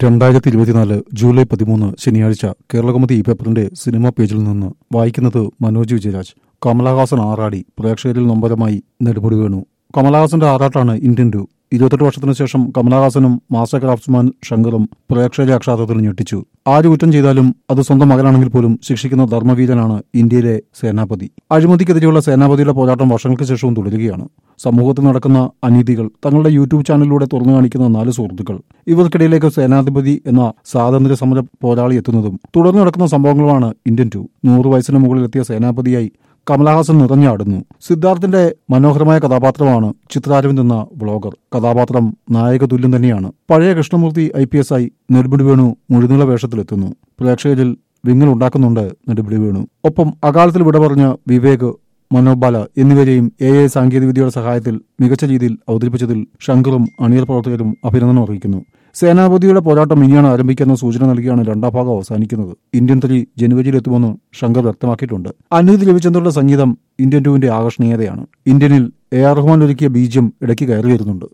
രണ്ടായിരത്തി ഇരുപത്തിനാല് ജൂലൈ പതിമൂന്ന് ശനിയാഴ്ച കേരളകൗമുദി ഈ പേപ്പറിന്റെ സിനിമാ പേജിൽ നിന്ന് വായിക്കുന്നത് മനോജ് വിജയരാജ് കമലഹാസൻ ആറാടി പ്രേക്ഷകരിൽ നൊമ്പരമായി നെടുമുടി വീണു കമലഹാസന്റെ ആറാട്ടാണ് ഇന്ത്യൻ ടു ഇരുപത്തെട്ട് വർഷത്തിനു ശേഷം കമലഹാസനും മാസ്റ്റർ ക്രാഫ്റ്റ്സ്മാൻ ശങ്കറും പ്രേക്ഷകരെ അക്ഷാർത്ഥത്തിൽ ഞെട്ടിച്ചു ആര് കുറ്റം ചെയ്താലും അത് സ്വന്തം മകനാണെങ്കിൽ പോലും ശിക്ഷിക്കുന്ന ധർമ്മവീരനാണ് ഇന്ത്യയിലെ സേനാപതി അഴിമതിക്കെതിരെയുള്ള സേനാപതിയുടെ പോരാട്ടം വർഷങ്ങൾക്ക് ശേഷവും തുടരുകയാണ് സമൂഹത്തിൽ നടക്കുന്ന അനീതികൾ തങ്ങളുടെ യൂട്യൂബ് ചാനലിലൂടെ തുറന്നു കാണിക്കുന്ന നാല് സുഹൃത്തുക്കൾ ഇവർക്കിടയിലേക്ക് സേനാധിപതി എന്ന സ്വാതന്ത്ര്യ സമര പോരാളി എത്തുന്നതും തുടർന്ന് നടക്കുന്ന സംഭവങ്ങളുമാണ് ഇന്ത്യൻ ടു നൂറ് വയസ്സിന് മുകളിലെത്തിയ സേനാപതിയായി കമലഹാസൻ നിറഞ്ഞാടുന്നു സിദ്ധാർത്ഥിന്റെ മനോഹരമായ കഥാപാത്രമാണ് ചിത്രാരവിന്ദ് എന്ന വ്ളോഗർ കഥാപാത്രം നായക തുല്യം തന്നെയാണ് പഴയ കൃഷ്ണമൂർത്തി ഐ പി എസ് ആയി നെടുമുടി വേണു മുഴുനീള വേഷത്തിലെത്തുന്നു പ്രേക്ഷകരിൽ വിങ്ങൽ ഉണ്ടാക്കുന്നുണ്ട് നെടുമുടി വേണു ഒപ്പം അകാലത്തിൽ വിട പറഞ്ഞ വിവേക് മനോബാല എന്നിവരെയും എ ഐ സാങ്കേതികവിദ്യയുടെ സഹായത്തിൽ മികച്ച രീതിയിൽ അവതരിപ്പിച്ചതിൽ ശങ്കറും അണിയർ പ്രവർത്തകരും അഭിനന്ദനം അറിയിക്കുന്നു സേനാപതിയുടെ പോരാട്ടം ഇനിയാണ് ആരംഭിക്കുന്ന സൂചന നൽകിയാണ് രണ്ടാം ഭാഗം അവസാനിക്കുന്നത് ഇന്ത്യൻ ത്രീ ജനുവരിയിൽ എത്തുമെന്ന് ശങ്കർ വ്യക്തമാക്കിയിട്ടുണ്ട് അനിരുദ്ധ് രവിചന്ദ്രയുടെ സംഗീതം ഇന്ത്യൻ ടുവിന്റെ ആകർഷണീയതയാണ് ഇന്ത്യനിൽ എ ആർ റഹ്മാൻ ഒരുക്കിയ ബീജം ഇടയ്ക്ക് കയറി വരുന്നുണ്ട്